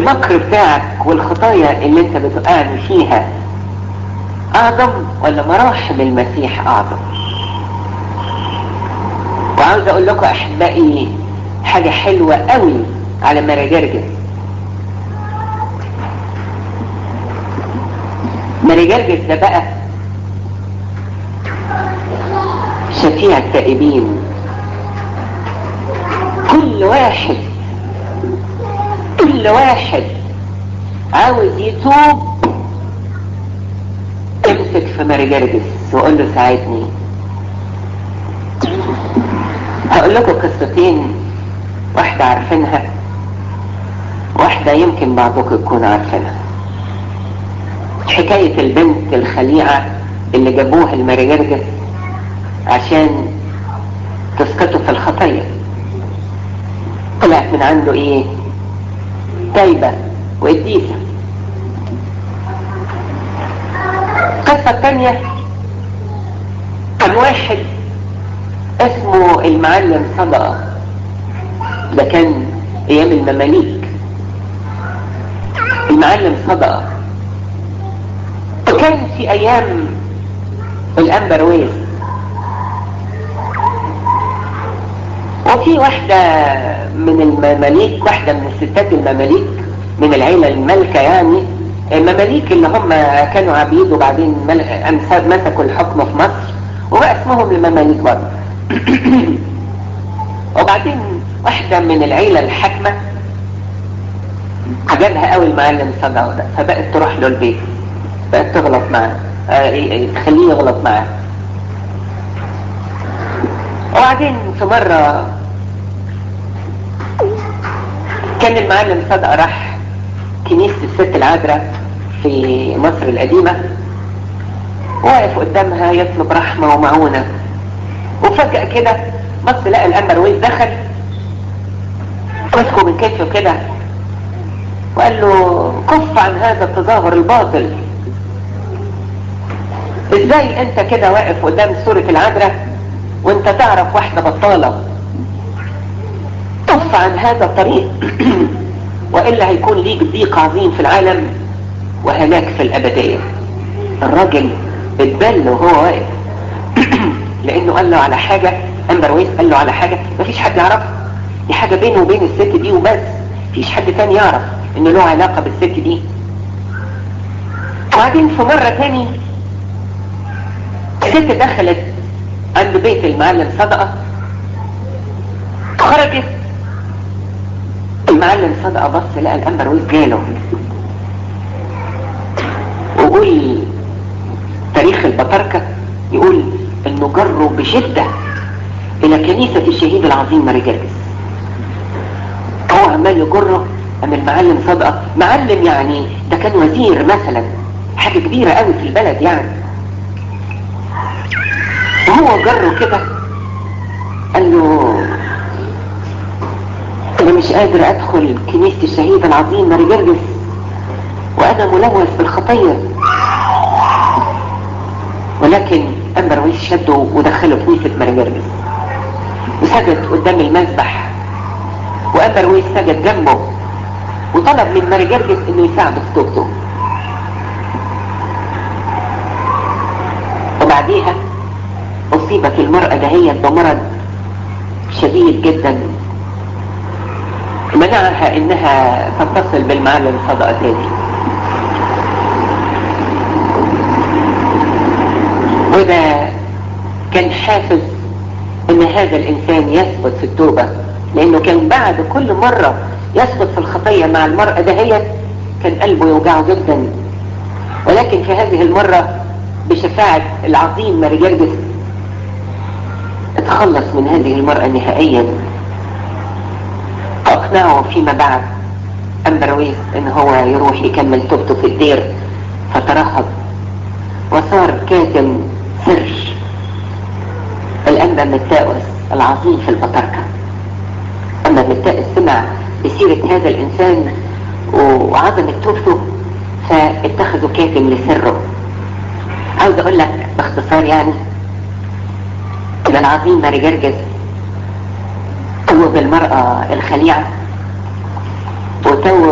المكر بتاعك والخطايا اللي انت بتقعني فيها اعظم ولا مراحم المسيح اعظم وعاوز اقول لكم احبائي حاجة حلوة قوي على مراجرجس مراجرجس ده بقى شفيع التائبين كل واحد كل واحد عاوز يتوب امسك في مارجرجس وقول له ساعدني هقول لكم قصتين واحدة عارفينها واحدة يمكن بعضكم يكون عارفينها حكاية البنت الخليعة اللي جابوها المارجرجس عشان تسقطوا في الخطية طلعت من عنده ايه تايبة وقديسة القصة الثانية كان واحد اسمه المعلم صدقة ده كان ايام المماليك المعلم صدقة وكان في ايام الامبرويز وفي واحدة من المماليك واحدة من الستات المماليك من العيلة الملكة يعني المماليك اللي هم كانوا عبيد وبعدين أمساد مسكوا الحكم في مصر وبقى اسمهم المماليك برضه وبعدين واحدة من العيلة الحاكمة عجبها قوي المعلم صدقه ده فبقت تروح له البيت بقت تغلط معاه آه تخليه يغلط معاه وبعدين في مرة كان المعلم صدقه راح كنيسة الست العذراء في مصر القديمة واقف قدامها يطلب رحمة ومعونة وفجأة كده بص لقى الأمبر ويز دخل مسكه من كتفه كده وقال له كف عن هذا التظاهر الباطل ازاي انت كده واقف قدام سورة العذراء وانت تعرف واحدة بطالة كف عن هذا الطريق وإلا هيكون ليك ضيق عظيم في العالم وهلاك في الأبدية الراجل اتبل وهو واقف لأنه قال له على حاجة أمبر ويس قال له على حاجة مفيش حد يعرفها دي حاجة بينه وبين الست دي وبس مفيش حد تاني يعرف إنه له علاقة بالست دي وبعدين في مرة تاني الست دخلت عند بيت المعلم صدقة خرجت المعلم صدقة بص لقى الأمبر ويز جاله ويقول تاريخ البطاركة يقول انه جروا بشدة الى كنيسة الشهيد العظيم مارجرجس هو عمال يجره ام المعلم صدقة معلم يعني ده كان وزير مثلا حاجة كبيرة قوي في البلد يعني وهو جره كده قال له انا مش قادر ادخل كنيسة الشهيد العظيم مارجرجس وانا ملوث بالخطية ولكن امبر ويس شده ودخله كنيسة مارجرجس وسجد قدام المذبح وامبر ويس سجد جنبه وطلب من مارجرجس انه يساعده في توبته وبعديها اصيبت المرأة دهيت بمرض شديد جدا منعها انها تتصل بالمعلم صدقة تاني وده كان حافز ان هذا الانسان يثبت في التوبة لانه كان بعد كل مرة يثبت في الخطية مع المرأة دهيت كان قلبه يوجعه جدا ولكن في هذه المرة بشفاعة العظيم مارجرجس اتخلص من هذه المرأة نهائيا اقنعه فيما بعد امبرويس ان هو يروح يكمل توبته في الدير فترهب وصار كاتم سر الانبا متاوس العظيم في البطاركة اما متاوس سمع بسيرة هذا الانسان وعظمة توبته فاتخذوا كاتم لسره عاوز اقول لك باختصار يعني ان العظيم مارجرجس توب المرأة الخليعة وتوب